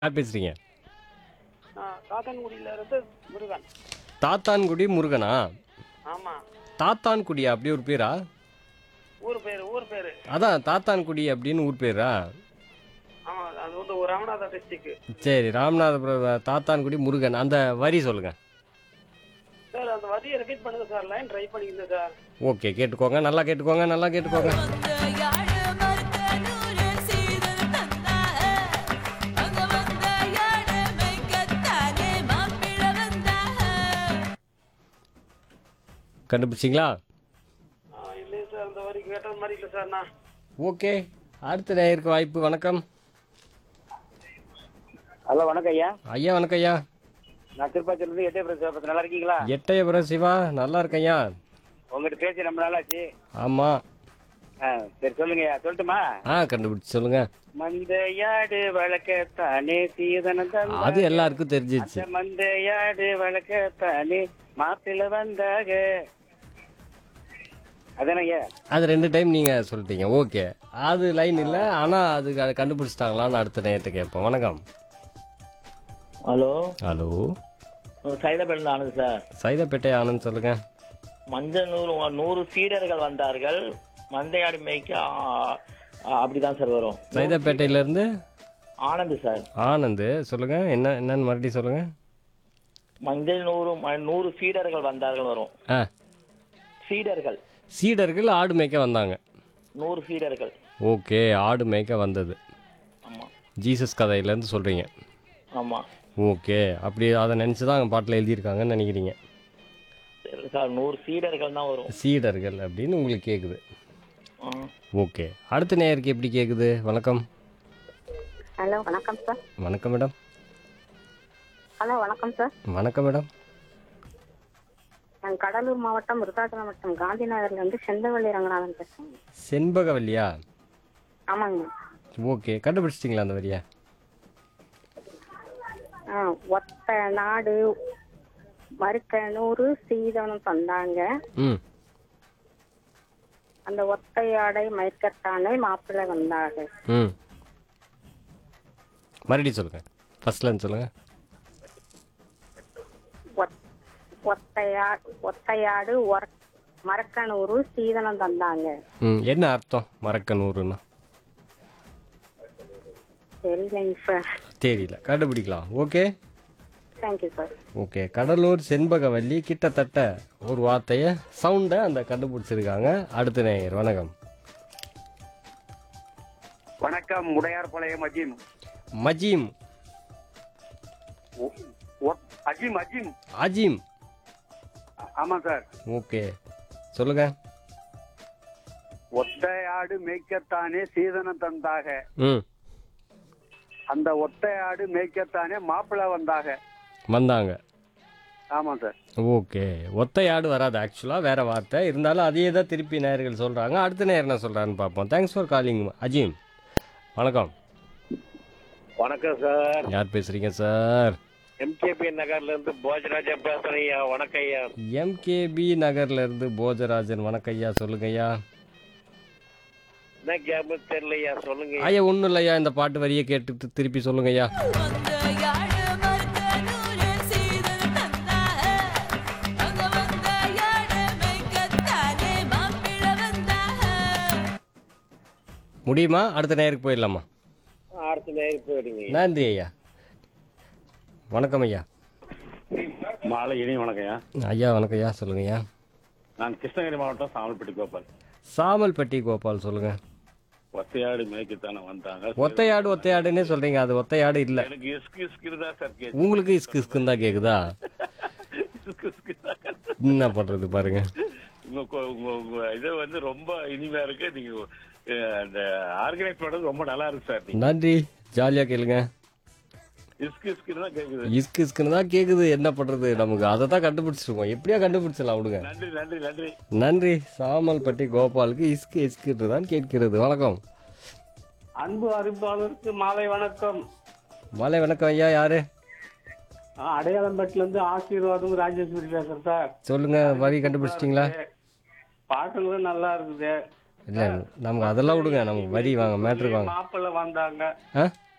யார் பேசுறீங்க காத்தன்குடியில இருந்து முருகன் தாத்தான்குடி முருகனா ஆமா தாத்தான்குடியா அப்படி ஒரு பேரா ஊர் பேரு ஊர் பேரு அதான் தாத்தான்குடி அப்படின்னு ஊர் பேரா ஆமா அது வந்து ஒரு ராமநாதர் டிஸ்ட்ரிக்ட் சரி ராமநாதபுரம் தாத்தான்குடி முருகன் அந்த வரி சொல்லுங்க சார் அந்த வரியை ரிப்பீட் பண்ணுங்க சார் லைன் ட்ரை பண்ணிக்கிறேன் சார் ஓகே கேட்டுக்கோங்க நல்லா கேட்டுக்கோங்க நல்லா கேட்டுக்கோங்க வந்த யாழ மறுத்த நூறு சீதல் தந்தாஹ அங்க வந்த யாழ மைக்கத்தானே மாப்பிள வந்தாஹ கண்டுபிடிச்சிங்களா இல்லையே சார் அந்த வரி கேட்ட மாதிரி இல்லை சார் நான் ஓகே அடுத்த நேயருக்கு வாய்ப்பு வணக்கம் ஹலோ வணக்கம் ஐயா ஐயா வணக்கம் ஐயா நான் திருப்பாச்சியிலிருந்து எட்டே பிரதேச நல்லா இருக்கீங்களா எட்டயபுரம் சிவா நல்லா இருக்கேன்யா உங்ககிட்ட பேசி ரொம்ப நாளாச்சு ஆமாம் ஆ சரி சொல்லுங்க ஐயா சொல்லட்டுமா ஆ கண்டுபிடிச்சு சொல்லுங்க மந்தையாடு வழக்கத்தானே சீதனம் தந்தாங்க. அது எல்லாருக்கும் தெரிஞ்சிச்சு அந்த மந்தையாடு வழக்கத்தானே மாப்பிள்ள வந்தாக அதானே ஐயா அது ரெண்டு டைம் நீங்கள் சொல்லிட்டீங்க ஓகே அது லைன் இல்லை ஆனால் அது க- கண்டுபிடிச்சிட்டாங்களான்னு அடுத்த நேரத்தை கேட்போம் வணக்கம் ஹலோ ஹலோ சைதாபேட்டில் ஆனது சார் சைதாப்பேட்டை ஆனந்த் சொல்லுங்க மஞ்சள் நூறு நூறு சீடர்கள் வந்தார்கள் மந்தையாடு மேய்க்க ஆ, ஆ, அப்படிதான் சார் வரும் சைதாப்பேட்டையிலேருந்து ஆனந்த் சார் ஆனந்த் சொல்லுங்க என்ன என்னன்னு மறுபடியும் சொல்லுங்க மஞ்சள் நூறு ம- நூறு சீடர்கள் வந்தார்கள் வரும் ஆ சீடர்கள் சீடர்கள் ஆடு மேய்க்க வந்தாங்க நூறு சீடர்கள் ஓகே ஆடு மேய்க்க வந்தது ஆமா ஜீசஸ் கதையிலேருந்து சொல்கிறீங்க ஆமா ஓகே அப்படி அதை நினச்சி தான் பாட்டில் எழுதியிருக்காங்கன்னு நினைக்கிறீங்க சரி சார் நூறு சீடர்கள் தான் வரும் சீடர்கள் அப்படின்னு உங்களுக்கு கேட்குது ஆ. ஓகே அடுத்த நேயருக்கு எப்படி கேட்குது வணக்கம் ஹலோ வணக்கம் சார் வணக்கம் மேடம் ஹலோ வணக்கம் சார் வணக்கம் மேடம் நான் கடலூர் மாவட்டம் விருத்தாச்சலம் மாவட்டம் காந்தி நகர்ல இருந்து செந்தவள்ளி ரங்கநாதன் பேசுறேன் செண்பகவல்லியா ஆமாங்க ஓகே கண்டுபிடிச்சிட்டிங்களா அந்த வரியா ஆ ஒத்த நாடு மறுக்க நூறு சீதனம் தந்தாங்க ம் அந்த ஒத்தையாடை மயக்கத்தானே மாப்பிள்ளை வந்தாங்க ம் மறுபடியும் சொல்லுங்கள் ஃபர்ஸ்ட்லேருந்து சொல்லுங்கள் ஒத்- ஒத்தையா ஒத்தையாடு ஒர மறக்க நூறு சீதனம் தந்தாங்க ம் என்ன அர்த்தம் மறக்க நூறுன்னா தெரியலைங்க சார் தெரியல கண்டுபிடிக்கலாம் okay thank you sir okay Cuddalore Shenbagavalli கிட்டத்தட்ட ஒரு வார்த்தையை சவுண்டை அந்த கண்டுபிடிச்சிருக்காங்க அடுத்த நேயர் வணக்கம் வணக்கம் உடையார்பாளையம் அஜீம் மஜீம் ஒ- ஒ- அஜீம் அஜீம் அஜீம் ஆமா சார் ஓகே சொல்லுங்க ஒத்தையாடு மேய்க்கத்தானே சீதனம் தந்தாக ம் அந்த ஒத்தையாடு மேய்க்கத்தானே மாப்பிள்ள வந்தாக வந்தாங்க ஆமா சார் ஓகே ஒத்தையாடு வராது ஆக்சுவலாக வேற வார்த்தை இருந்தாலும் அதையே தான் திருப்பி நேயர்கள் சொல்கிறாங்க அடுத்த நேயர் என்ன சொல்கிறான்னு பார்ப்போம் தேங்க்ஸ் ஃபார் காலிங் அஜீம் வணக்கம் வணக்கம் சார் யார் பேசுகிறீங்க சார் எம்கேபி நகர்ல இருந்து போஜராஜா பேசுறேன் ஐயா வணக்கம் ஐயா எம்கேபி நகர்லேருந்து போஜராஜன் வணக்கம் ஐயா சொல்லுங்க ஐயா என்ன கேம் தெரியலையா சொல்லுங்க ஐயா. ஐயா ஒன்றும் இல்லையா இந்த பாட்டு வரியை கேட்டுட்டு திருப்பி சொல்லுங்க ஐயா வந்த யாழ மறுத்த நூறு சீதல் தந்தாஹ அங்க வந்த யாழ மைக்கத்தானே மாப்பிள வந்தாஹ முடியுமா அடுத்த நேருக்கு போயிடலாமா அடுத்த நேரம் போயிடுங்க ஐயா. நன்றி ஐயா வணக்கம் ஐயா மாலை இனி வணக்கம்யா ஐயா வணக்கம் ஐயா சொல்லுங்க ஐயா நான் கிருஷ்ணகிரி மாவட்டம் சாமல்பட்டி கோபால் சாமல்பட்டி கோபால் சொல்லுங்க ஒத்தையாடு மேய்க்கத்தானே வந்தாங்க ஒத்தையாடு ஒத்தையாடுன்னே சொல்றீங்க அது ஒத்தையாடு இல்லை எனக்கு இஸ்கு இஸ்கு தான் சார் கேட்டு உங்களுக்கு இஸ்கு இஸ்குன்னு தான் கேக்குதா இஸ்கு இஸ்கு தான் என்ன பண்றது பாருங்க உங்க கொ- உங்க உங்க இது வந்து ரொம்ப இனிமையா இருக்கு நீங்க அஹ், அந்த ஆர்கனைஸ் பண்றது ரொம்ப நல்லா இருக்கு சார் நீங்க நன்றி ஜாலியா கேளுங்க இஸ்கு இஸ்கு தான் கேக்குது இஸ்கு இஸ்குன்னு தான் கேக்குது என்ன பண்றது நமக்கு அதை தான் கண்டுபிடிச்சிருக்கோம் எப்படியா கண்டுபிடிச்சிடலாம் விடுங்க நன்றி நன்றி நன்றி நன்றி சாமல்பட்டி கோபாலுக்கு இஸ்கு இஸ்கு தான் கேட்கிறது வணக்கம் அன்பு அறிவிப்பாளருக்கு மாலை வணக்கம் மாலை வணக்கம் ஐயா யாரு அடையாளம்பட்டில இருந்து ஆசீர்வாதம் ராஜேஸ்வரி பேசுறேன் சார் சொல்லுங்க வரி கண்டுபிடிச்சிட்டிங்களா பாட்டுங்களும் நல்லா இருக்குது இல்லை நமக்கு அதெல்லாம் விடுங்க நமக்கு வரி வாங்க மேட்ருக்கு வாங்க மாப்பிள்ள வந்தாங்க ஆ